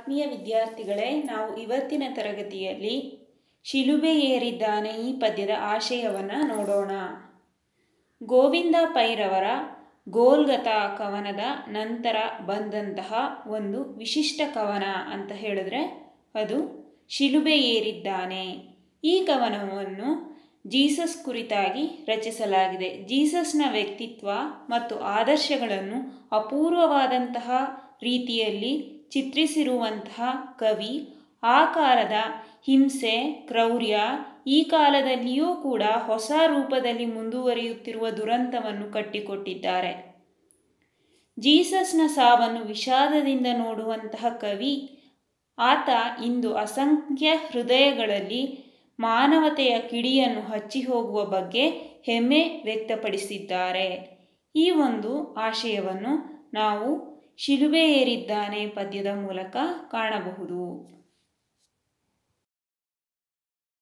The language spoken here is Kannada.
ಆತ್ಮೀಯ ವಿದ್ಯಾರ್ಥಿಗಳೇ ನಾವು ಇವತ್ತಿನ ತರಗತಿಯಲ್ಲಿ ಶಿಲುಬೆ ಏರಿದ್ದಾನೆ ಈ ಪದ್ಯದ ಆಶಯವನ್ನು ನೋಡೋಣ ಗೋವಿಂದ ಪೈರವರ ಗೋಲ್ಗತ ಕವನದ ನಂತರ ಬಂದಂತಹ ಒಂದು ವಿಶಿಷ್ಟ ಕವನ ಅಂತ ಹೇಳಿದ್ರೆ ಅದು ಶಿಲುಬೆ ಏರಿದ್ದಾನೆ ಈ ಕವನವನ್ನು ಜೀಸಸ್ ಕುರಿತಾಗಿ ರಚಿಸಲಾಗಿದೆ ಜೀಸಸ್ನ ವ್ಯಕ್ತಿತ್ವ ಮತ್ತು ಆದರ್ಶಗಳನ್ನು ಅಪೂರ್ವವಾದಂತಹ ರೀತಿಯಲ್ಲಿ ಚಿತ್ರಿಸಿರುವಂತಹ ಕವಿ ಆ ಕಾಲದ ಹಿಂಸೆ ಕ್ರೌರ್ಯ ಈ ಕಾಲದಲ್ಲಿಯೂ ಕೂಡ ಹೊಸ ರೂಪದಲ್ಲಿ ಮುಂದುವರಿಯುತ್ತಿರುವ ದುರಂತವನ್ನು ಕಟ್ಟಿಕೊಟ್ಟಿದ್ದಾರೆ ಜೀಸಸ್ನ ಸಾವನ್ನು ವಿಷಾದದಿಂದ ನೋಡುವಂತಹ ಕವಿ ಆತ ಇಂದು ಅಸಂಖ್ಯ ಹೃದಯಗಳಲ್ಲಿ ಮಾನವತೆಯ ಕಿಡಿಯನ್ನು ಹಚ್ಚಿ ಹೋಗುವ ಬಗ್ಗೆ ಹೆಮ್ಮೆ ವ್ಯಕ್ತಪಡಿಸಿದ್ದಾರೆ ಈ ಒಂದು ಆಶಯವನ್ನು ನಾವು ಶಿಲುಬೆ ಏರಿದ್ದಾನೆ ಪದ್ಯದ ಮೂಲಕ ಕಾಣಬಹುದು